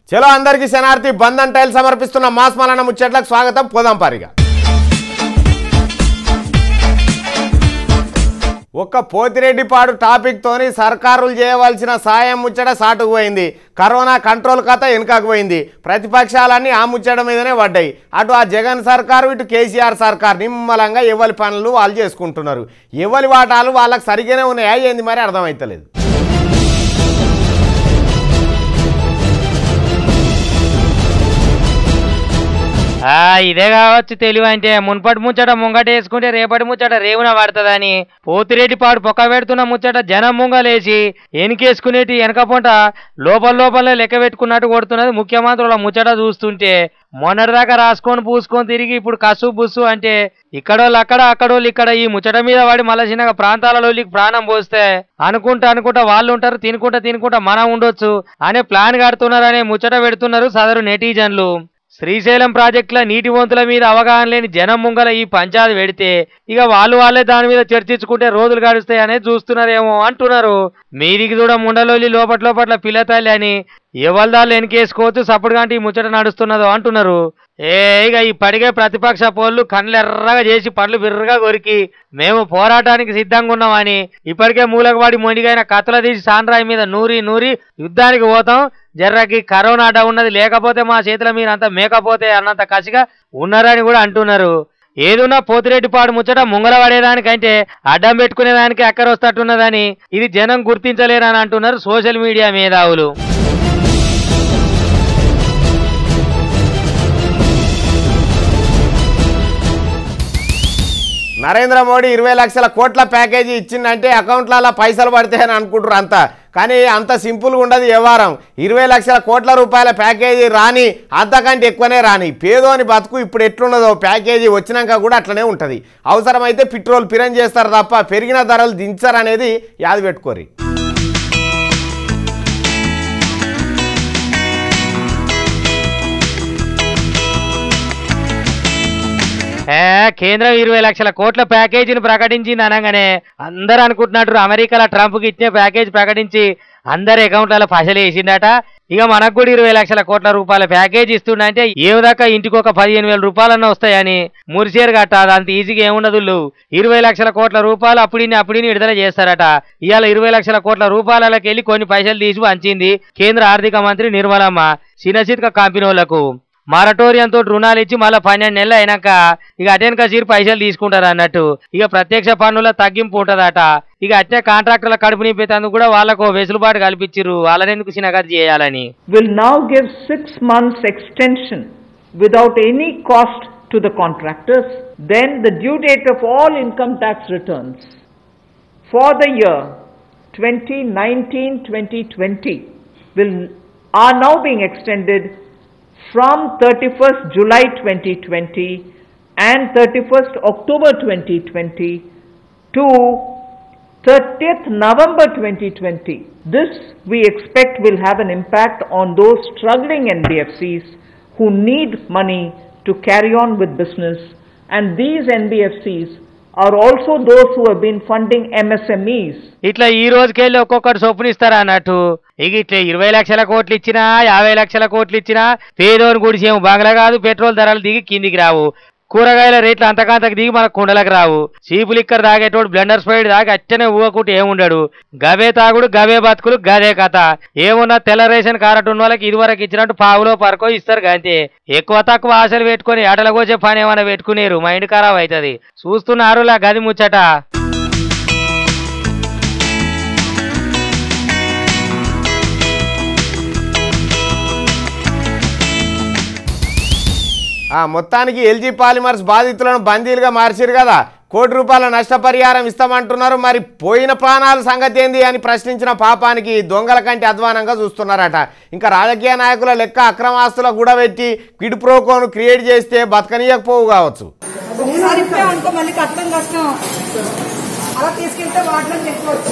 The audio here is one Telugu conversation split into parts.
చలో అందరికీ శనార్థి బంధన్ టైల్ సమర్పిస్తున్న మాస్ మలన ముచ్చట్లకు స్వాగతం పోదాం పారిగా ఒక్క పోతిరెడ్డిపాడు టాపిక్ తోని సర్కారులు చేయవలసిన సాయం ముచ్చట సాటుకు పోయింది కరోనా కంట్రోల్ కథ వెనుకకు పోయింది ప్రతిపక్షాలన్నీ ఆ ముచ్చట మీదనే పడ్డాయి అటు ఆ జగన్ సర్కారు ఇటు కేసీఆర్ సర్కార్ నిమ్మలంగా ఎవరి పనులు వాళ్ళు చేసుకుంటున్నారు ఎవరి వాటాలు వాళ్ళకి సరిగానే ఉన్నాయా ఏంది మరి అర్థమవుతలేదు ఆ ఇదే కావచ్చు తెలివి అంటే మున్పటి ముచ్చట ముంగట వేసుకుంటే రేపటి ముచ్చట రేవున పడుతుందని పోతిరెడ్డి పాడు పొక్క పెడుతున్న ముచ్చట జనం ముంగలేసి ఎనికేసుకునేటి వెనక పొంట లోపల లోపలే లెక్క పెట్టుకున్నట్టు కొడుతున్నది ముఖ్యమంత్రుల ముచ్చట చూస్తుంటే మొన్నటిదాకా రాసుకొని పూసుకొని తిరిగి ఇప్పుడు కసు బుస్సు అంటే ఇక్కడోళ్ళు అక్కడ అక్కడోళ్ళు ఇక్కడ ఈ ముచ్చట మీద వాడి మళ్ళీ చిన్నగా ప్రాంతాలలో ప్రాణం పోస్తే అనుకుంటా అనుకుంటా వాళ్ళు ఉంటారు తినుకుంటా తినుకుంటా మనం ఉండొచ్చు అనే ప్లాన్ కడుతున్నారు అనే ముచ్చట పెడుతున్నారు సదరు నెటిజన్లు శ్రీశైలం ప్రాజెక్టుల నీటి వంతుల మీద అవగాహన లేని జనం ముంగల ఈ పంచాయతీ పెడితే ఇక వాళ్ళు వాళ్ళే దాని మీద చర్చించుకుంటే రోజులు గడుస్తాయి అనేది చూస్తున్నారేమో అంటున్నారు మీదికి కూడా ముండలోలి లోపట్ లోపట్ల పిల్లతల్లి అని ఎవరిదాళ్ళు వెనకేసుకోవచ్చు సప్పుడు ఈ ముచ్చట నడుస్తున్నదో అంటున్నారు ఏ ఇక ఈ పడిగే ప్రతిపక్ష పోళ్ళు కళ్ళు ఎర్రగా చేసి పళ్ళు బిర్రగా కొరికి మేము పోరాటానికి సిద్ధంగా ఉన్నామని ఇప్పటికే మూలకవాడి మొండిగైన కత్తుల తీసి సాండ్రాయి మీద నూరి నూరి యుద్ధానికి పోతాం జర్రకి కరోనా అడ్డ ఉన్నది లేకపోతే మా చేతుల మీద అంత మేకపోతే అన్నంత కసిగా ఉన్నారని కూడా అంటున్నారు ఏదున్నా పోతిరెడ్డి పాడు ముచ్చట ముంగల పడేదానికంటే అడ్డం పెట్టుకునేదానికి అక్కర వస్తట్టున్నదని ఇది జనం గుర్తించలేరని అంటున్నారు సోషల్ మీడియా మేధావులు నరేంద్ర మోడీ ఇరవై లక్షల కోట్ల ప్యాకేజీ ఇచ్చిందంటే అకౌంట్లలో పైసలు పడతాయని అనుకుంటారు అంతా కానీ అంత సింపుల్గా ఉండదు వ్యవహారం ఇరవై లక్షల కోట్ల రూపాయల ప్యాకేజీ రాని అంతకంటే ఎక్కువనే రాని పేదోని బతుకు ఇప్పుడు ఎట్లున్నదో ప్యాకేజీ వచ్చినాక కూడా అట్లనే ఉంటుంది అవసరమైతే పెట్రోల్ పిరం చేస్తారు తప్ప పెరిగిన ధరలు దించరనేది యాది పెట్టుకోరి ఏ కేంద్రం ఇరవై లక్షల కోట్ల ప్యాకేజీని ప్రకటించింది అనగానే అందరు అనుకుంటున్నట్టు అమెరికాలో ట్రంప్కి ఇచ్చే ప్యాకేజ్ ప్రకటించి అందరి అకౌంట్లలో పైసలు వేసిందట ఇక మనకు కూడా ఇరవై లక్షల కోట్ల రూపాయల ప్యాకేజ్ ఇస్తుండంటే ఏమి దాకా ఇంటికి ఒక పదిహేను వేల రూపాయలన్నా వస్తాయని మురిసేరు గట్ట అంత ఈజీగా ఏముండదు ఇరవై లక్షల కోట్ల రూపాయలు అప్పుడిని అప్పుడిని విడుదల చేస్తారట ఇవాళ ఇరవై లక్షల కోట్ల రూపాయలకి వెళ్ళి కొన్ని పైసలు తీసి పంచింది కేంద్ర ఆర్థిక మంత్రి నిర్మలమ్మ చిన్న కంపెనీ వాళ్ళకు మారటోరియంతో రుణాలు ఇచ్చి మళ్ళీ పన్నెండు నెలలు అయినాక ఇక అటెనక సీరు పైసలు తీసుకుంటారు అన్నట్టు ఇక ప్రత్యక్ష పన్నుల తగ్గింపు ఉంటదట ఇక అట్టే కాంట్రాక్టర్ల కడుపు నింపేందుకు కూడా వాళ్ళకు వెసులుబాటు కల్పించిర్రు వాళ్ళని ఎందుకు చిన్నగది చేయాలని will now give six months extension without any cost to the contractors. Then the due date of all income tax returns for the year 2019-2020 will are now being extended from 31st July 2020 and 31st October 2020 to 30th November 2020. This we expect will have an impact on those struggling NBFCs who need money to carry on with business and these NBFCs are also those who have been funding MSMEs. ఇట్లా ఈ రోజుకెళ్ళి ఒక్కొక్కటి చొప్పున ఇస్తారా అన్నట్టు ఇక ఇట్లా ఇరవై లక్షల కోట్లు ఇచ్చినా యాభై లక్షల కోట్లు ఇచ్చినా పేదోని గుడిసేమో బంగ్లా కాదు పెట్రోల్ ధరలు దిగి కిందికి రావు కూరగాయల రేట్లు అంతకంతకు దిగి మన కుండలకు రావు చీపు లిక్కర్ తాగేటోడు బ్లెండర్ స్ప్రైడ్ దాకా అట్టనే ఊగకుంటే ఏముండడు గవే తాగుడు గవే బతుకులు గదే కథ ఏమున్నా తెల్ల రేషన్ కారట్ ఉన్న వాళ్ళకి ఇదివరకు ఇచ్చినట్టు పావులో పరకో ఇస్తారు అంతే ఎక్కువ తక్కువ ఆశలు పెట్టుకొని ఆటల కోసే పని ఏమైనా పెట్టుకునేరు మైండ్ ఖరాబ్ అవుతుంది చూస్తున్నారు లా గది ముచ్చట ఆ మొత్తానికి ఎల్జీ పాలిమర్స్ బాధితులను బందీలుగా మార్చిరు కదా కోటి రూపాయల నష్టపరిహారం ఇస్తామంటున్నారు మరి పోయిన ప్రాణాల సంగతి ఏంది అని ప్రశ్నించిన పాపానికి దొంగల కంటే అధ్వానంగా చూస్తున్నారట ఇంకా రాజకీయ నాయకుల లెక్క అక్రమాస్తుల గుడబెట్టి క్విడ్ ప్రోకోను క్రియేట్ చేస్తే బతకనీయకపోవు కావచ్చు ఒకసారి అనుకో మళ్ళీ కట్టడం కష్టం అలా తీసుకెళ్తే వాటిలో చెప్పుకోవచ్చు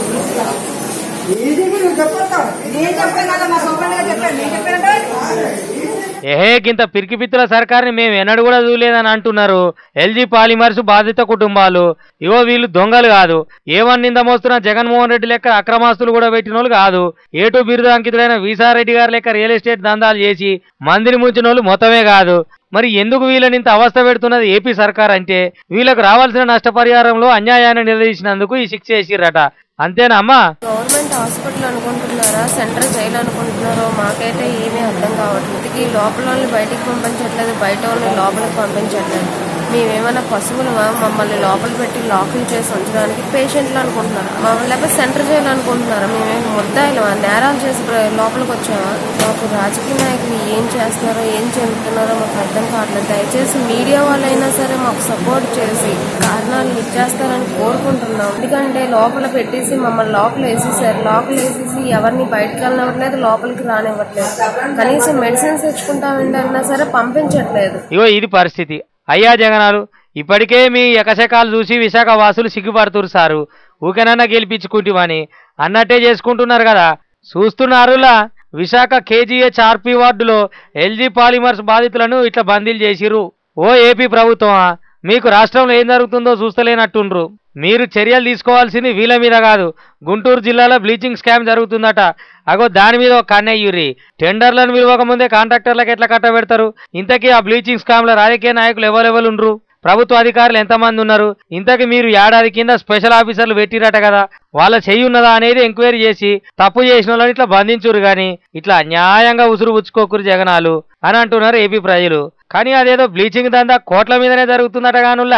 నేను చెప్పాను కదా మా సోపంగా చెప్పాను నేను చెప్పానంటే ఏహే గింత పిరికి పిత్తుల సర్కార్ని మేము ఎన్నడూ కూడా చూడలేదని అంటున్నారు ఎల్జీ పాలిమర్స్ బాధిత కుటుంబాలు ఇవో వీళ్ళు దొంగలు కాదు ఏమని నింద మోస్తున్న జగన్మోహన్ రెడ్డి లెక్క అక్రమాస్తులు కూడా పెట్టిన వాళ్ళు కాదు ఏటు బిరుదు అంకితులైన వీసారెడ్డి గారి లెక్క రియల్ ఎస్టేట్ దందాలు చేసి మందిని ముంచిన వాళ్ళు మొత్తమే కాదు మరి ఎందుకు వీళ్ళని ఇంత అవస్థ పెడుతున్నది ఏపీ సర్కార్ అంటే వీళ్ళకు రావాల్సిన నష్టపరిహారంలో అన్యాయాన్ని నిలదీసినందుకు ఈ శిక్ష వేసిర్రట అంతేనా అమ్మా గవర్నమెంట్ హాస్పిటల్ అనుకుంటున్నారా సెంట్రల్ జైలు అనుకుంటున్నారో మాకైతే ఏమీ అర్థం కావట్లేదు ఈ లోపల వాళ్ళని బయటికి పంపించట్లేదు బయట వాళ్ళని లోపలికి పంపించట్లేదు మేమేమైనా పశువులమా మమ్మల్ని లోపల పెట్టి లాకులు చేసి ఉంచడానికి పేషెంట్లు అనుకుంటున్నారు మమ్మల్ని లేకపోతే సెంట్రల్ జైలు అనుకుంటున్నారా మేమేమి ముద్దాయిలమా నేరాలు చేసి ప్ర- లోపలికి వచ్చామా మాకు రాజకీయ నాయకులు ఏం చేస్తున్నారో ఏం చెబుతున్నారో మాకు అర్థం కావట్లేదు దయచేసి మీడియా వాళ్ళైనా సరే మాకు సపోర్ట్ చేసి కారణాలు ఇచ్చేస్తారని కోరుకుంటున్నాం ఎందుకంటే లోపల పెట్టేసి మమ్మల్ని లోపల వేసేసారు లోపల వేసేసి ఎవరిని బయటకు వెళ్ళనివ్వట్లేదు లోపలికి రానివ్వట్లేదు కనీసం మెడిసిన్స్ తెచ్చుకుంటామంటే అన్నా సరే పంపించట్లేదు ఇగో ఇది పరిస్థితి అయ్యా జగనాలు ఇప్పటికే మీ ఎకశకాలు చూసి విశాఖ వాసులు సిగ్గుపడుతురు సారు ఊకెనన్నా గెలిపించుకుంటామని అన్నట్టే చేసుకుంటున్నారు కదా చూస్తున్నారులా విశాఖ కేజీహెచ్ ఆర్పీ వార్డులో ఎల్జీ పాలిమర్స్ బాధితులను ఇట్లా బందీలు చేసిర్రు ఓ ఏపీ ప్రభుత్వమా మీకు రాష్ట్రంలో ఏం జరుగుతుందో చూస్తలేనట్టుండ్రు మీరు చర్యలు తీసుకోవాల్సింది వీళ్ళ మీద కాదు గుంటూరు జిల్లాలో బ్లీచింగ్ స్కామ్ జరుగుతుందట అగో దాని మీద ఒక కన్నయ్యూరి టెండర్లను పిలవకముందే కాంట్రాక్టర్లకు ఎట్లా కట్టబెడతారు ఇంతకీ ఆ బ్లీచింగ్ స్కామ్లో రాజకీయ నాయకులు ఎవరెవరు ఉండ్రు ప్రభుత్వ అధికారులు ఎంతమంది ఉన్నారు ఇంతకీ మీరు ఏడాది కింద స్పెషల్ ఆఫీసర్లు పెట్టిరట కదా వాళ్ళ చెయ్యి ఉన్నదా అనేది ఎంక్వైరీ చేసి తప్పు చేసిన వాళ్ళని ఇట్లా బంధించురు గాని ఇట్లా అన్యాయంగా ఉసురు పుచ్చుకోకురు జగనాలు అని అంటున్నారు ఏపీ ప్రజలు కానీ అదేదో బ్లీచింగ్ దందా కోట్ల మీదనే జరుగుతుందట గానుల్లా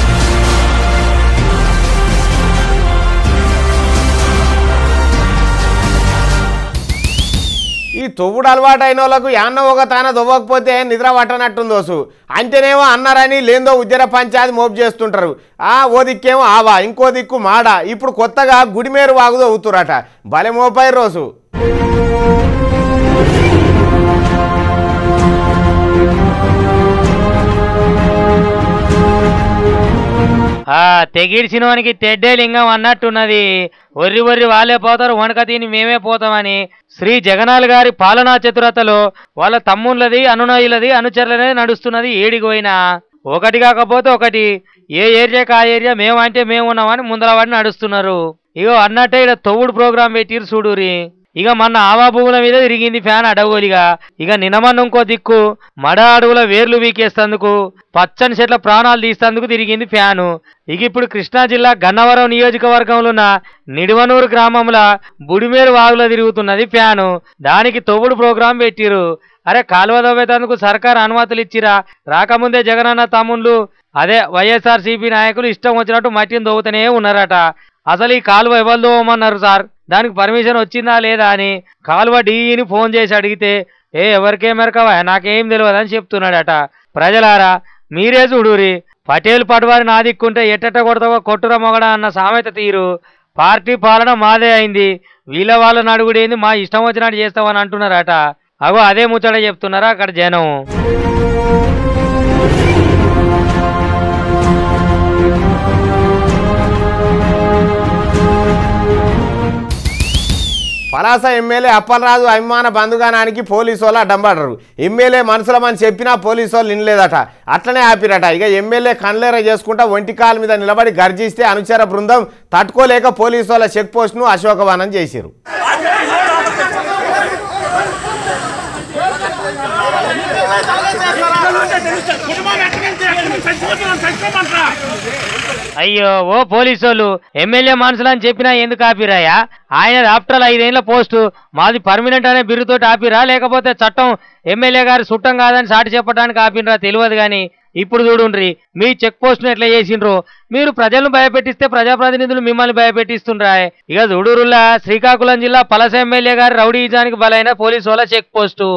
ఈ తొవ్వుడు అలవాటు అయిన వాళ్ళకు యాన్న ఒక తాన దొవ్వకపోతే నిద్ర పట్టనట్టుంది దోసు అంటేనేమో అన్నారని లేందో ఉద్యర పంచాయతీ మోపు చేస్తుంటారు ఆ ఓ దిక్కేమో ఆవా ఇంకో దిక్కు మాడ ఇప్పుడు కొత్తగా గుడిమేరు వాగుదో అవుతురట భలే మోపాయి రోజు ఆ తెగిడిచినవానికి తెడ్డే లింగం అన్నట్టున్నది ఒర్రి ఒర్రి వాళ్ళే పోతారు వణక తిని మేమే పోతామని శ్రీ జగనాల్ గారి పాలనా చతురతలో వాళ్ళ తమ్ముళ్ళది అనునాయులది అనుచరులనే నడుస్తున్నది ఏడిపోయినా ఒకటి కాకపోతే ఒకటి ఏ ఏరియాకి ఆ ఏరియా మేము అంటే మేము ఉన్నామని ముందర వాడిని నడుస్తున్నారు ఇగో అన్నట్టే ఇక్కడ తొవ్వుడు ప్రోగ్రాం పెట్టిరు చూడురి ఇక మొన్న ఆవా భూముల మీద తిరిగింది ఫ్యాన్ అడగోలిగా ఇక నినమన్న ఇంకో దిక్కు మడ అడవుల వేర్లు వీకేస్తందుకు పచ్చని చెట్ల ప్రాణాలు తీస్తందుకు తిరిగింది ఫ్యాను ఇక ఇప్పుడు కృష్ణా జిల్లా గన్నవరం నియోజకవర్గంలో ఉన్న నిడివనూరు గ్రామంలో బుడిమేరు వాగులో తిరుగుతున్నది ఫ్యాను దానికి తొవ్వుడు ప్రోగ్రాం పెట్టిరు అరే కాలువ దవ్వేతందుకు సర్కార్ అనుమతులు ఇచ్చిరా రాకముందే జగనన్న తమ్ముళ్ళు అదే వైఎస్ఆర్ నాయకులు ఇష్టం వచ్చినట్టు మట్టిని దవ్వుతూనే ఉన్నారట అసలు ఈ కాలువ ఎవరు దోవమన్నారు సార్ దానికి పర్మిషన్ వచ్చిందా లేదా అని కాలువ డీని ఫోన్ చేసి అడిగితే ఏ ఎవరికేం మెరకవా నాకేం తెలియదు అని చెప్తున్నాడట ప్రజలారా మీరే చూడురి పటేల్ పటవారి నా దిక్కుంటే ఎట్టట కొడతావో కొట్టుర మొగడా అన్న సామెత తీరు పార్టీ పాలన మాదే అయింది వీళ్ళ వాళ్ళ నడుగుడేంది మా ఇష్టం వచ్చినట్టు చేస్తామని అంటున్నారట అగో అదే ముచ్చట చెప్తున్నారా అక్కడ జనం పలాస ఎమ్మెల్యే అప్పలరాజు అభిమాన బంధుగానానికి పోలీసు వాళ్ళు అడ్డంపడరు ఎమ్మెల్యే మనసులమని చెప్పినా పోలీసు వాళ్ళు వినలేదట అట్లనే ఆపిరట ఇక ఎమ్మెల్యే కన్లేర చేసుకుంటా ఒంటి కాలు మీద నిలబడి గర్జిస్తే అనుచర బృందం తట్టుకోలేక పోలీసు వాళ్ళ చెక్ పోస్ట్ను అశోకవనం చేసిరు అయ్యో ఓ పోలీసోళ్ళు ఎమ్మెల్యే మనుషులు అని చెప్పినా ఎందుకు ఆపిరాయా ఆయన ఆఫ్టర్ ఐదేళ్ల పోస్టు మాది పర్మనెంట్ అనే బిరుదుతోటి ఆపిరా లేకపోతే చట్టం ఎమ్మెల్యే గారి చుట్టం కాదని సాటి చెప్పడానికి ఆపినరా తెలియదు కానీ ఇప్పుడు చూడుండ్రి మీ చెక్ పోస్ట్ను ఎట్లా చేసిండ్రు మీరు ప్రజలను భయపెట్టిస్తే ప్రజాప్రతినిధులు మిమ్మల్ని భయపెట్టిస్తుండ్రా ఇక చూడురుల్లా శ్రీకాకుళం జిల్లా పలస ఎమ్మెల్యే గారి రౌడీజానికి బలైన పోలీసు వాళ్ళ చెక్ పోస్టు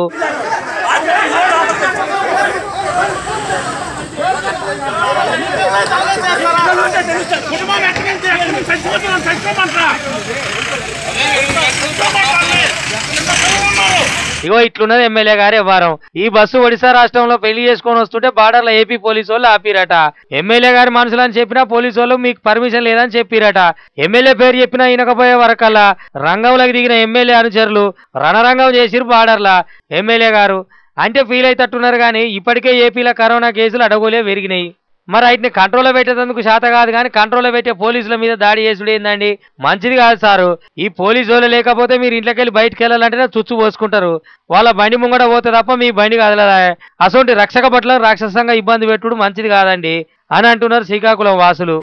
ఇగో ఇట్లున్నది ఎమ్మెల్యే గారి వ్యవహారం ఈ బస్సు ఒడిశా రాష్ట్రంలో పెళ్లి చేసుకొని వస్తుంటే బార్డర్లో ఏపీ పోలీసు వాళ్ళు ఆపిరట ఎమ్మెల్యే గారి మనుషులు అని చెప్పినా పోలీసు వాళ్ళు మీకు పర్మిషన్ లేదని చెప్పిరట ఎమ్మెల్యే పేరు చెప్పినా ఈనకపోయే వరకల్లా రంగంలోకి దిగిన ఎమ్మెల్యే అనుచరులు రణరంగం చేసిరు బార్డర్లా ఎమ్మెల్యే గారు అంటే ఫీల్ అవుతట్టున్నారు కానీ ఇప్పటికే ఏపీలో కరోనా కేసులు అడగోలే పెరిగినాయి మరి వాటిని కంట్రోల్లో పెట్టేందుకు శాత కాదు కానీ కంట్రోల్లో పెట్టే పోలీసుల మీద దాడి చేసుడు ఏందండి మంచిది కాదు సారు ఈ పోలీసు వాళ్ళు లేకపోతే మీరు ఇంట్లోకి వెళ్ళి బయటకు వెళ్ళాలంటేనే చుచ్చు పోసుకుంటారు వాళ్ళ బండి ముంగట పోతే తప్ప మీ బండి కదలదా అసొంటి రక్షక పట్ల రాక్షసంగా ఇబ్బంది పెట్టుడు మంచిది కాదండి అని అంటున్నారు శ్రీకాకుళం వాసులు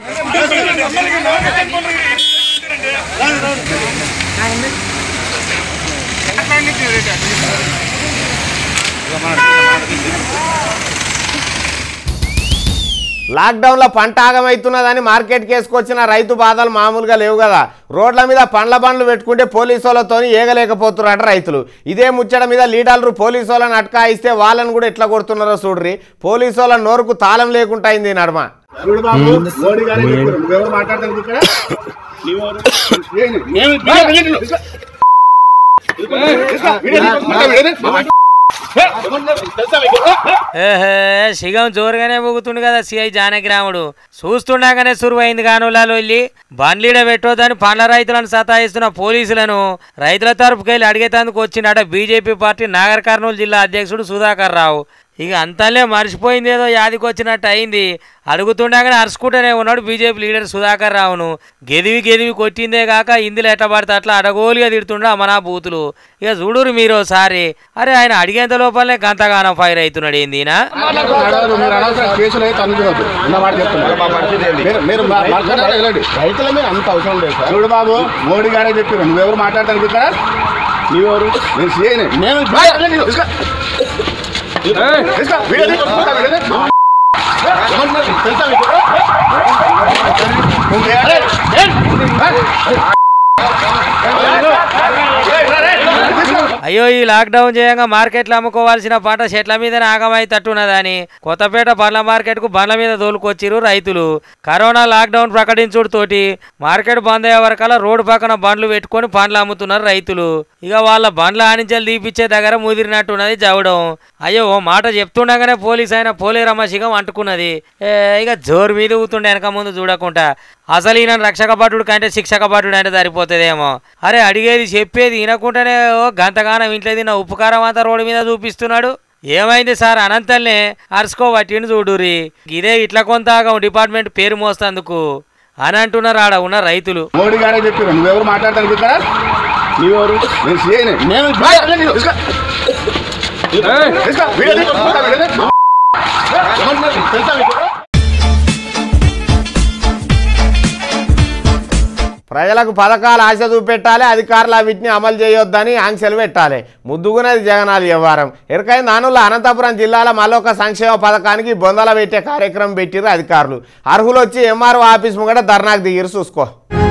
లాక్డౌన్లో పంట ఆగమవుతున్నదని మార్కెట్కి వేసుకొచ్చిన రైతు బాధలు మామూలుగా లేవు కదా రోడ్ల మీద పండ్ల బండ్లు పెట్టుకుంటే పోలీసు వాళ్ళతో ఏగలేకపోతున్నారట రైతులు ఇదే ముచ్చట మీద లీడర్లు పోలీసు వాళ్ళని అట్కాయిస్తే వాళ్ళని కూడా ఎట్లా కొడుతున్నారో చూడ్రి పోలీసు వాళ్ళ నోరుకు తాళం లేకుండా అయింది ఈ నడమ చూడు బాబు మోడీ గారు చెప్పారు నువ్వెవరు మాట్లాడతాను ఇక్కడ నీవెవరు నేను- నేను వీడియో వీడియో తీసుకో. తీసుకో, తీసుకో, వీడియో తీసుకో, మాట్లాడు, వీడియో తీసుకో. ఏ, ఏమన్నారు? తెలుసా మీకు? ఏహే సిగం జోరుగానే ఊగుతుండు కదా సిఐ జానకిరాముడు చూస్తుండగానే సురువైంది కానులాలో వెళ్ళి బండ్లీడ పెట్టొద్దని పండ్ల రైతులను సతాయిస్తున్న పోలీసులను రైతుల తరపుకెళ్ళి అడిగేందుకు వచ్చిండట బీజేపీ పార్టీ నాగర్ కర్నూలు జిల్లా అధ్యక్షుడు సుధాకర్ రావు ఇక అంతలే మర్చిపోయింది ఏదో యాదికి వచ్చినట్టు అయింది అడుగుతుండగానే అరుచుకుంటూనే ఉన్నాడు బీజేపీ లీడర్ సుధాకర్ రావును గెదివి గెదివి కొట్టిందే కాక ఇందులో ఎట్ట పడితే అట్లా అడగోలుగా తిడుతుండే అమనా బూతులు ఇక చూడురు మీరు ఒకసారి అరే ఆయన అడిగేంత లోపలనే గంతగానం ఫైర్ అవుతున్నాడు ఏందినా నడవదు, మీరు అనవసరం కేసులు అయితే అందుకోవద్దు ఉన్న మాట చెప్తున్నారు మీరు- మీరు మా- మాట్లాడాలి, వెళ్ళండి. రైతుల మీద అంత అవసరం లేదు సార్. చూడు బాబు మోడీ గారే చెప్పారు నువ్వెవరు మాట్లాడతాను ఇక్కడ నీవెవరు నేను సీఐని నేను తీసుకో. తీసుకో, వీడియో తీసుకో, మాట్లాడు, వీడియో తీసుకో. ఏమన్నారు? తెలుసా మీకు? అరే, ఏ? అయ్యో ఈ లాక్డౌన్ చేయంగా మార్కెట్లో అమ్ముకోవాల్సిన పంట చెట్ల మీదనే ఆగమై తట్టున్నదని కొత్తపేట పండ్ల మార్కెట్కు బండ్ల మీద దోలుకొచ్చిరు రైతులు కరోనా లాక్డౌన్ ప్రకటించుడు తోటి మార్కెట్ బంద్ అయ్యే వరకల్లా రోడ్డు పక్కన బండ్లు పెట్టుకొని పండ్లు అమ్ముతున్నారు రైతులు ఇక వాళ్ళ బండ్ల ఆనించలు తీపిచ్చే దగ్గర ముదిరినట్టున్నది జవడం అయ్యో ఓ మాట చెప్తుండగానే పోలీస్ అయిన పోలేరమ్మ శిగం అంటుకున్నది ఏ, ఇక జోరు మీద ఊతుండే వెనక ముందు చూడకుండా అసలు ఈయన రక్షక భటుడు కంటే శిక్షక భటుడు అంటే సరిపోతుందేమో అరే అడిగేది చెప్పేది వినకుండానే ఓ గంతగానం ఇంట్లో తిన్న ఉపకారం అంతా రోడ్డు మీద చూపిస్తున్నాడు ఏమైంది సార్ అనంతల్నే అరుసుకో పట్టిండు చూడురి ఇదే ఇట్లా కొంత ఆగం డిపార్ట్మెంట్ పేరు మోస్తందుకు అని అంటున్నారు ఆడ ఉన్న రైతులు మోడీ గారే చెప్పారు నువ్వెవరు మాట్లాడతాను ఇక్కడ నీవెవరు నేను సీఐని నేను తీసుకో. తీసుకో, వీడియో తీసుకో, మాట్లాడు, వీడియో తీసుకో. ఏమన్నారు? తెలుసా మీకు? ప్రజలకు పథకాలు ఆశ చూపెట్టాలి అధికారులు వీటిని అమలు చేయొద్దని ఆంక్షలు పెట్టాలి ముద్దుగునేది జగనాలు వ్యవహారం ఎరకైన నానుల అనంతపురం జిల్లాలో మళ్ళొక సంక్షేమ పథకానికి బొందల పెట్టే కార్యక్రమం పెట్టిరు అధికారులు అర్హులు వచ్చి ఎంఆర్ఓ ఆఫీస్ ముంగట ధర్నాకు దిగిరు చూసుకో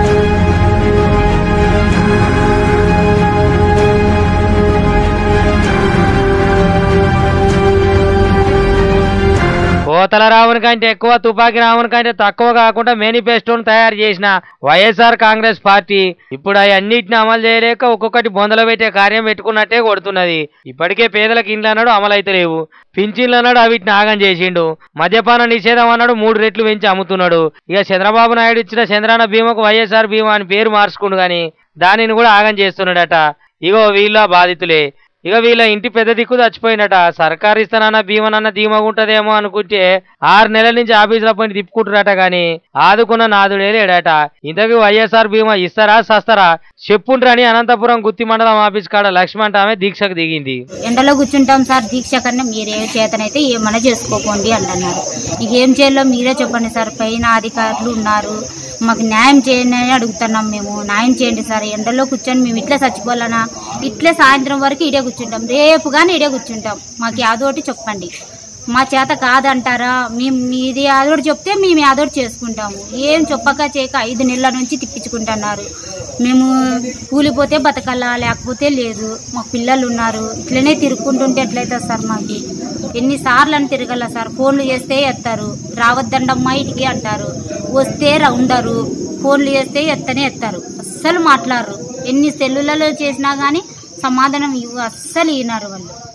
కోతల రావుని కంటే ఎక్కువ తుపాకీ రావుని కంటే తక్కువ కాకుండా మేనిఫెస్టోను తయారు చేసిన వైఎస్ఆర్ కాంగ్రెస్ పార్టీ ఇప్పుడు అన్నిటిని అమలు చేయలేక ఒక్కొక్కటి బొందలు పెట్టే కార్యం పెట్టుకున్నట్టే కొడుతున్నది ఇప్పటికే పేదలకు ఇండ్లు అన్నాడు అమలైతే లేవు పింఛన్లు అన్నాడు అవిటిని ఆగం చేసిండు మద్యపాన నిషేధం అన్నాడు మూడు రెట్లు పెంచి అమ్ముతున్నాడు ఇక చంద్రబాబు నాయుడు ఇచ్చిన చంద్రాన బీమాకు వైఎస్ఆర్ బీమా అని పేరు మార్చుకుండు గాని దానిని కూడా ఆగం చేస్తున్నాడట ఇగో వీళ్ళ బాధితులే ఇక వీళ్ళ ఇంటి పెద్ద దిక్కు చచ్చిపోయినట సర్కారు ఇస్తానన్న భీమనన్న ధీమగా ఉంటదేమో అనుకుంటే ఆరు నెలల నుంచి ఆఫీసులో పోయి తిప్పుకుంటున్నారట గాని ఆదుకున్న నాదుడే లేడట ఇంతకు వైఎస్ఆర్ బీమా ఇస్తారా సస్తారా చెప్పుండ్రని అనంతపురం గుత్తి మండలం ఆఫీస్ కాడ లక్ష్మణ్ ఆమె దీక్షకు దిగింది ఎండలో కూర్చుంటాం సార్ దీక్ష కన్నా మీరే చేతనైతే ఏమైనా చేసుకోకండి అంటున్నారు ఇక ఏం చేయాలో మీరే చెప్పండి సార్ పైన అధికారులు ఉన్నారు మాకు న్యాయం చేయండి అని అడుగుతున్నాం మేము న్యాయం చేయండి సార్ ఎండలో కూర్చొని మేము ఇట్లా చచ్చిపోవాలనా ఇట్లే సాయంత్రం వరకు ఇడే కూర్చుంటాం రేపు కానీ ఇడే కూర్చుంటాం మాకు యాదోటి చెప్పండి మా చేత కాదంటారా మేము మీది యాదోటి చెప్తే మేము యాదోటి చేసుకుంటాము ఏం చెప్పక చేయక ఐదు నెలల నుంచి తిప్పించుకుంటున్నారు మేము కూలిపోతే బతకాలా లేకపోతే లేదు మాకు పిల్లలు ఉన్నారు ఇట్లనే తిరుక్కుంటుంటే ఎట్లయితే సార్ మాకు ఎన్నిసార్లు అని తిరగల సార్ ఫోన్లు చేస్తే ఎత్తారు రావద్దండమ్మా ఇటుకి అంటారు వస్తే ర- ఉండరు ఫోన్లు చేస్తే ఎత్తనే ఎత్తారు అస్సలు మాట్లాడరు ఎన్ని సెల్లులలో చేసినా కానీ సమాధానం ఇవ్వ అస్సలు ఇన్నారు వాళ్ళు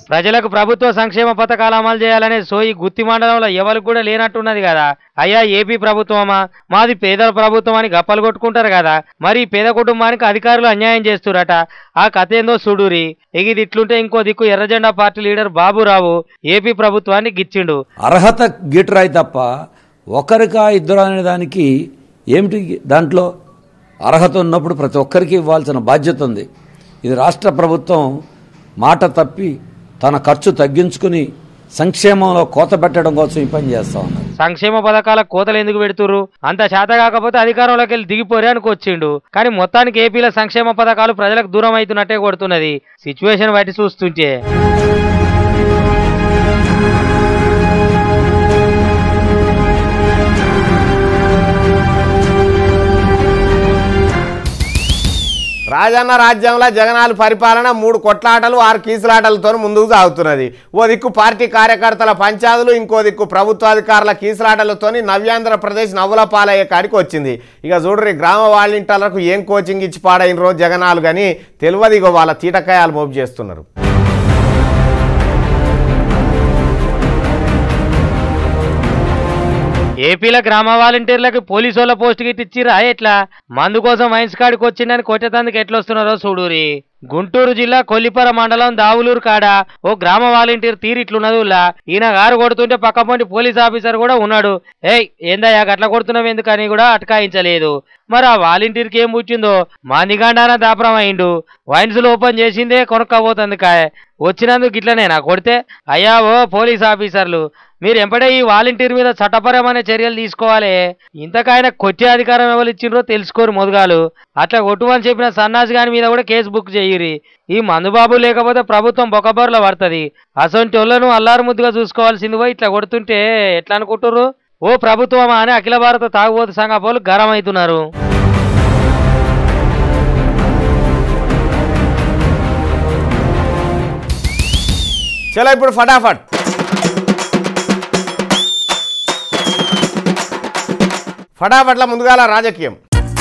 ప్రజలకు ప్రభుత్వ సంక్షేమ పథకాలు అమలు చేయాలనే సోయి గుత్తి మండలంలో ఎవరికి కూడా లేనట్టున్నది కదా అయ్యా ఏపీ ప్రభుత్వమా మాది పేదల ప్రభుత్వం అని గప్పలు కొట్టుకుంటారు కదా మరి ఈ పేద కుటుంబానికి అధికారులు అన్యాయం చేస్తురట ఆ కథ ఏందో సుడూరి ఎగిది ఇట్లుంటే ఇంకో దిక్కు ఎర్రజెండా పార్టీ లీడర్ బాబురావు ఏపీ ప్రభుత్వాన్ని గిచ్చిండు అర్హత గీటరాయి తప్ప ఒకరికా ఇద్దరు అనే దానికి ఏమిటి దాంట్లో అర్హత ఉన్నప్పుడు ప్రతి ఒక్కరికి ఇవ్వాల్సిన బాధ్యత ఉంది ఇది రాష్ట్ర ప్రభుత్వం మాట తప్పి తన ఖర్చు తగ్గించుకుని సంక్షేమంలో కోత పెట్టడం కోసం ఈ పని చేస్తా ఉన్నారు సంక్షేమ పథకాల కోతలు ఎందుకు పెడుతురు అంత చేత కాకపోతే అధికారంలోకి వెళ్ళి దిగిపోరే అనుకొచ్చిండు కానీ మొత్తానికి ఏపీలో సంక్షేమ పథకాలు ప్రజలకు దూరం అవుతున్నట్టే కొడుతున్నది సిచ్యువేషన్ బట్టి చూస్తుంటే రాజన్న రాజ్యంలో జగనాలు పరిపాలన మూడు కొట్లాటలు ఆరు కీసులాటలతో ముందుకు సాగుతున్నది ఓ దిక్కు పార్టీ కార్యకర్తల పంచాదులు ఇంకో దిక్కు ప్రభుత్వాధికారుల కీసులాటలతోని నవ్యాంధ్రప్రదేశ్ నవ్వుల పాలయ్యే కాడికి వచ్చింది ఇక చూడరి గ్రామ వాలంటీర్లకు ఏం కోచింగ్ ఇచ్చి పాడైన రోజు జగనాలు కానీ తెలియదు ఇగో వాళ్ళ తీటకాయాలు మోపు చేస్తున్నారు ఏపీలో గ్రామ వాలంటీర్లకు పోలీసు వాళ్ళ పోస్ట్ గిట్ ఇచ్చిరా ఎట్లా మందు కోసం వైన్స్ కాడికి వచ్చిందని కొట్టేతందుకు ఎట్లా వస్తున్నారో చూడూరి గుంటూరు జిల్లా కొల్లిపర మండలం దావులూరు కాడ ఓ గ్రామ వాలంటీర్ తీరిట్లున్నది ఉల్లా ఈయన గారు కొడుతుంటే పక్కపొంటి పోలీస్ ఆఫీసర్ కూడా ఉన్నాడు ఏయ్ ఏందయ్యా గట్ల కొడుతున్నావు ఎందుకని కూడా అటకాయించలేదు మరి ఆ వాలంటీర్కి ఏం పుచ్చిందో మాందిగాండాన దాపరం అయిండు వైన్స్లు ఓపెన్ చేసిందే కొనుక్కపోతుంది కాయ వచ్చినందుకు ఇట్లనేనా కొడితే అయ్యా ఓ పోలీస్ ఆఫీసర్లు మీరు ఎంపడే ఈ వాలంటీర్ మీద చట్టపరమైన చర్యలు తీసుకోవాలి ఇంతకాయన కొట్టే అధికారం ఎవరు ఇచ్చిండ్రో తెలుసుకోరు మొదగాలు అట్లా కొట్టుమని చెప్పిన సన్నాసి గాని మీద కూడా కేసు బుక్ చేయిరి ఈ మందుబాబు లేకపోతే ప్రభుత్వం బొక్కబొరలో పడుతుంది అసొంటి వాళ్ళను అల్లారు ముద్దుగా చూసుకోవాల్సింది పోయి ఇట్లా కొడుతుంటే ఎట్లా అనుకుంటుర్రు ఓ ప్రభుత్వమా అని అఖిల భారత తాగుబోతు సంఘ పోలు గరం అవుతున్నారు చలో ఇప్పుడు ఫటాఫట్ ఫటాఫట్ల ముందుగాల రాజకీయం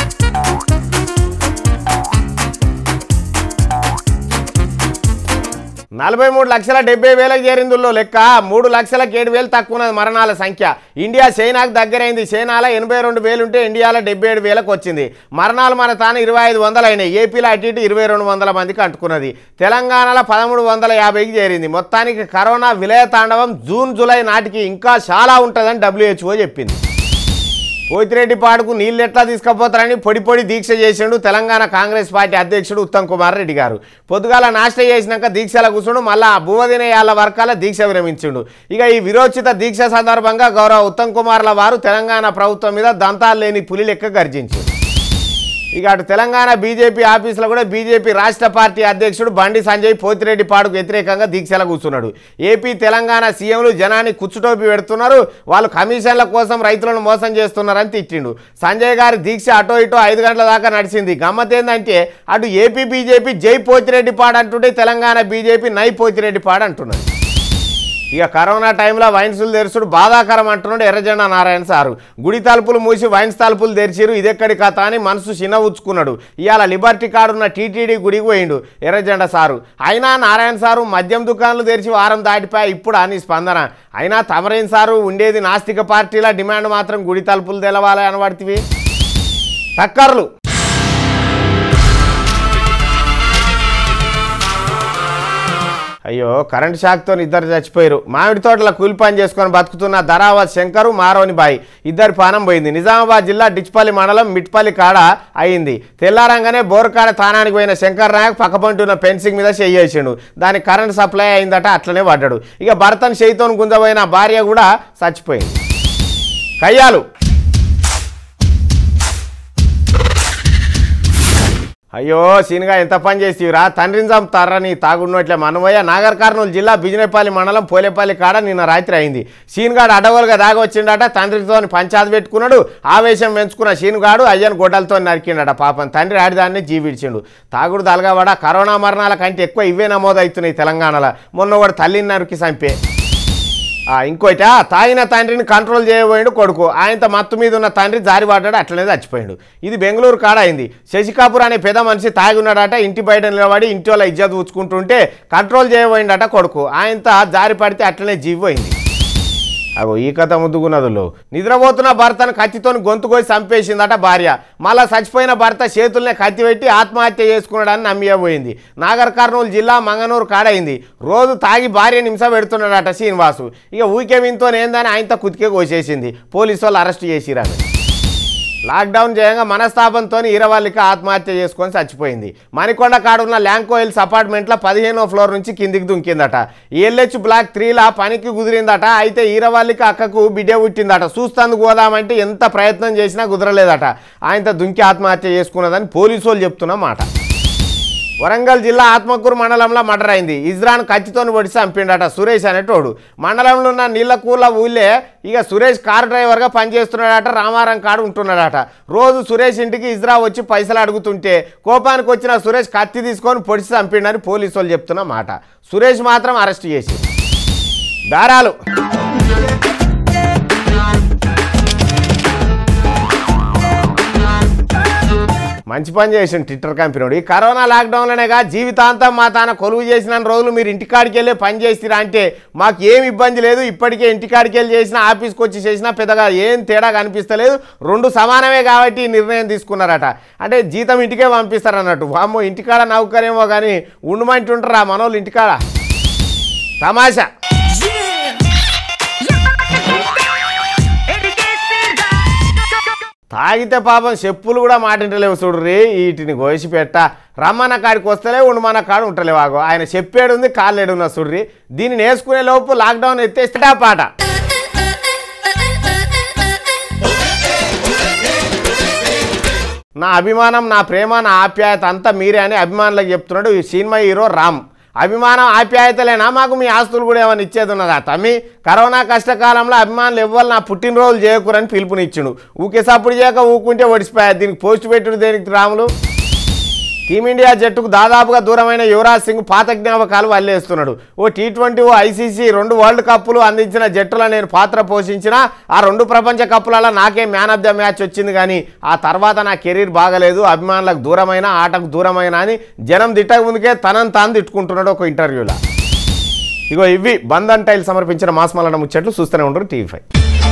నలభై మూడు లక్షల డెబ్బై వేలకు చేరిందుల్లో లెక్క మూడు లక్షలకు ఏడు వేలు తక్కువ ఉన్నది మరణాల సంఖ్య ఇండియా చైనాకు దగ్గరైంది చైనాలో ఎనభై రెండు వేలు ఉంటే ఇండియాలో డెబ్బై ఏడు వేలకు వచ్చింది మరణాలు మన తాను ఇరవై ఐదు వందలు అయినాయి ఏపీలో అటు ఇటు ఇరవై రెండు వందల మందికి అంటుకున్నది తెలంగాణలో పదమూడు వందల యాభైకి చేరింది మొత్తానికి కరోనా విలయ తాండవం జూన్ జూలై నాటికి ఇంకా చాలా ఉంటుందని డబ్ల్యూహెచ్ఓ చెప్పింది పోతిరెడ్డి పాడుకు నీళ్ళు ఎట్లా తీసుకుపోతారని పొడి పొడి దీక్ష చేసిండు తెలంగాణ కాంగ్రెస్ పార్టీ అధ్యక్షుడు ఉత్తమ్ కుమార్ రెడ్డి గారు పొద్దుగాల నాష్ట చేసినాక దీక్షల కూర్చుండు మళ్ళా భూవదినయాల వర్గాల దీక్ష విరమించిండు ఇక ఈ విరోచిత దీక్ష సందర్భంగా గౌరవ ఉత్తమ్ కుమార్ల వారు తెలంగాణ ప్రభుత్వం మీద దంతాలు లేని పులి లెక్క గర్జించారు ఇక అటు తెలంగాణ బీజేపీ ఆఫీసులో కూడా బీజేపీ రాష్ట్ర పార్టీ అధ్యక్షుడు బండి సంజయ్ పోతిరెడ్డి పాడుకు వ్యతిరేకంగా దీక్షల కూర్చున్నాడు ఏపీ తెలంగాణ సీఎంలు జనాన్ని కుచ్చుటోపి పెడుతున్నారు వాళ్ళు కమిషన్ల కోసం రైతులను మోసం చేస్తున్నారని తిట్టిండు సంజయ్ గారి దీక్ష అటో ఇటో ఐదు గంటల దాకా నడిచింది గమ్మత్ ఏంటంటే అటు ఏపీ బీజేపీ జై పోతిరెడ్డి పాడు అంటుంటే తెలంగాణ బీజేపీ నై పోతిరెడ్డి పాడు అంటున్నది ఇక కరోనా టైంలో వైన్సులు తెరుచుడు బాధాకరం అంటున్నాడు ఎర్రజెండా నారాయణ సారు గుడి తలుపులు మూసి వైన్స్ తలుపులు తెరిచిరు ఇదెక్కడి కథ అని మనసు చిన్నవుచ్చుకున్నాడు ఇవాళ లిబర్టీ కాడున్న టీటీడీ గుడికి పోయిండు ఎర్రజెండా సారు అయినా నారాయణ సారు మద్యం దుకాణాలు తెరిచి వారం దాటిపోయి ఇప్పుడు అని స్పందన అయినా తమరేం సారు ఉండేది నాస్తిక పార్టీల డిమాండ్ మాత్రం గుడి తలుపులు తెలవాలి అనబడితివి టక్కర్లు అయ్యో కరెంట్ షాక్తో ఇద్దరు చచ్చిపోయారు మామిడి తోటల కూలి పని చేసుకొని బతుకుతున్న ధరావత్ శంకరు మారోని బాయి ఇద్దరి పానం పోయింది నిజామాబాద్ జిల్లా డిచ్పల్లి మండలం మిట్పల్లి కాడ అయింది తెల్లారంగానే బోరుకాడ తానానికి పోయిన శంకర్ నాయక్ పక్కపంటున్న ఫెన్సింగ్ మీద చేయేసిండు దానికి కరెంట్ సప్లై అయిందట అట్లనే పడ్డాడు ఇక భర్తను చేయితోని గుంజబోయిన భార్య కూడా చచ్చిపోయింది కయ్యాలు అయ్యో సీనుగా ఎంత పని చేసిరా తండ్రిని చంపుతారా నీ తాగున్నట్లే మనమయ్య నాగర్ కర్నూలు జిల్లా బిజినేపల్లి మండలం పోలేపల్లి కాడ నిన్న రాత్రి అయింది సీనుగాడు అడవులుగా దాగి వచ్చిండట తండ్రితో పంచాయతీ పెట్టుకున్నాడు ఆవేశం పెంచుకున్న సీనుగాడు అయ్యను గొడ్డలతో నరికిండట పాపం తండ్రి ఆడిదాన్ని జీవిడిచిండు తాగుడు తలగబడ కరోనా మరణాల కంటే ఎక్కువ ఇవే నమోదవుతున్నాయి తెలంగాణలో మొన్న కూడా తల్లిని నరికి చంపే ఆ, ఇంకోట తాగిన తండ్రిని కంట్రోల్ చేయబోయాడు కొడుకు ఆయనతో మత్తు మీద ఉన్న తండ్రి జారి పడ్డాడు అట్లనే చచ్చిపోయాడు ఇది బెంగళూరు కాడ అయింది శశికాపూర్ అనే పెద్ద మనిషి తాగి ఉన్నాడట ఇంటి బయట నిలబడి ఇంటి వాళ్ళ ఇజ్జత్ ఉంచుకుంటుంటే కంట్రోల్ చేయబోయిండట కొడుకు ఆయనతో జారి పడితే అట్లనే జీవోయింది అగో ఈ కథ ముద్దుకున్నదులో నిద్రపోతున్న భర్తను కత్తితోని గొంతు కోసి చంపేసిందట భార్య మళ్ళా చచ్చిపోయిన భర్త చేతుల్నే కత్తి పెట్టి ఆత్మహత్య చేసుకున్నాడని నమ్మియబోయింది నాగర్ కర్నూలు జిల్లా మంగనూరు కాడైంది రోజు తాగి భార్య నిమిషం పెడుతున్నాడట శ్రీనివాసు ఇక ఊకే వింతో ఏందని ఆయనతో కుతికే కోసేసింది పోలీసు వాళ్ళు అరెస్ట్ చేసిరాను లాక్డౌన్ చేయంగా మనస్తాపంతో ఈరవల్లిక ఆత్మహత్య చేసుకొని చచ్చిపోయింది మణికొండ కాడున్న ల్యాంకో హిల్స్ అపార్ట్మెంట్లో పదిహేనో ఫ్లోర్ నుంచి కిందికి దుంకిందట ఎల్హెచ్ బ్లాక్ త్రీలా పనికి కుదిరిందట అయితే ఈరవల్లిక అక్కకు బిడ్డ పుట్టిందట చూస్తందుకు పోదామంటే ఎంత ప్రయత్నం చేసినా కుదరలేదట ఆయనతో దుంకి ఆత్మహత్య చేసుకున్నదని పోలీసు వాళ్ళు చెప్తున్న మాట వరంగల్ జిల్లా ఆత్మకూరు మండలంలో మర్డర్ అయింది ఇజ్రాన్ కత్తితోని పొడిచి చంపిండట సురేష్ అనేటోడు మండలంలో ఉన్న నీళ్ళకూల ఊళ్ళే ఇక సురేష్ కార్ డ్రైవర్గా పనిచేస్తున్నాడట రామారం కాడు ఉంటున్నాడట రోజు సురేష్ ఇంటికి ఇజ్రా వచ్చి పైసలు అడుగుతుంటే కోపానికి వచ్చిన సురేష్ కత్తి తీసుకొని పొడిచి చంపిండని పోలీసు వాళ్ళు చెప్తున్న మాట సురేష్ మాత్రం అరెస్ట్ చేసి దారాలు మంచి పని చేసిండు ట్విట్టర్ కంపెనీడు ఈ కరోనా లాక్డౌన్లోనేగా జీవితాంతం మా తాన కొలువు చేసిన రోజులు మీరు ఇంటికాడికి వెళ్ళి పని చేసిరా అంటే మాకు ఏం ఇబ్బంది లేదు ఇప్పటికే ఇంటికాడికి వెళ్ళి చేసినా ఆఫీస్కి వచ్చి చేసినా పెద్దగా ఏం తేడా కనిపిస్తలేదు రెండు సమానమే కాబట్టి ఈ నిర్ణయం తీసుకున్నారట అంటే జీతం ఇంటికే పంపిస్తారన్నట్టు వామ్మో ఇంటికాడ నౌకరేమో కానీ ఉండమంటుంటారా మనోళ్ళు ఇంటికాడ తమాషా తాగితే పాపం చెప్పులు కూడా మాటింటలేవు చూడుర్రి వీటిని కోసి పెట్ట రమ్మన్న కాడికి వస్తలే ఉండమన్న కాడు ఉంటలేవు ఆగో ఆయన చెప్పేడు ఉంది కాళ్ళేడు ఉన్న చూడ్రి దీన్ని నేర్చుకునే లోపు లాక్డౌన్ ఎత్తేస్తా పాట నా అభిమానం నా ప్రేమ నా ఆప్యాయత అంతా మీరే అని అభిమానులకు చెప్తున్నాడు ఈ సినిమా హీరో రామ్ అభిమానం ఆప్యాయతలేనా మాకు మీ ఆస్తులు కూడా ఏమైనా ఇచ్చేది ఉన్నదా తమ్మి కరోనా కష్టకాలంలో అభిమానులు ఎవ్వరు నా పుట్టినరోజులు చేయకూరని పిలుపునిచ్చిండు ఊకే సప్పుడు చేయక ఊకుంటే ఒడిసిపోయారు దీనికి పోస్ట్ పెట్టుడు దేనికి రాములు టీమిండియా జట్టుకు దాదాపుగా దూరమైన యువరాజ్ సింగ్ పాత జ్ఞాపకాలు వల్లేస్తున్నాడు ఓ టీ ట్వంటీ ఓ ఐసీసీ రెండు వరల్డ్ కప్పులు అందించిన జట్టులో నేను పాత్ర పోషించిన ఆ రెండు ప్రపంచ కప్పులలో నాకే మ్యాన్ ఆఫ్ ద మ్యాచ్ వచ్చింది కానీ ఆ తర్వాత నా కెరీర్ బాగలేదు అభిమానులకు దూరమైన ఆటకు దూరమైన అని జనం తిట్టక ముందుకే తనని తాను తిట్టుకుంటున్నాడు ఒక ఇంటర్వ్యూలో ఇగో ఇవి బంధన్ టైల్ సమర్పించిన మాస్మలన ముచ్చట్లు చూస్తూనే ఉండరు టీవీ ఫైవ్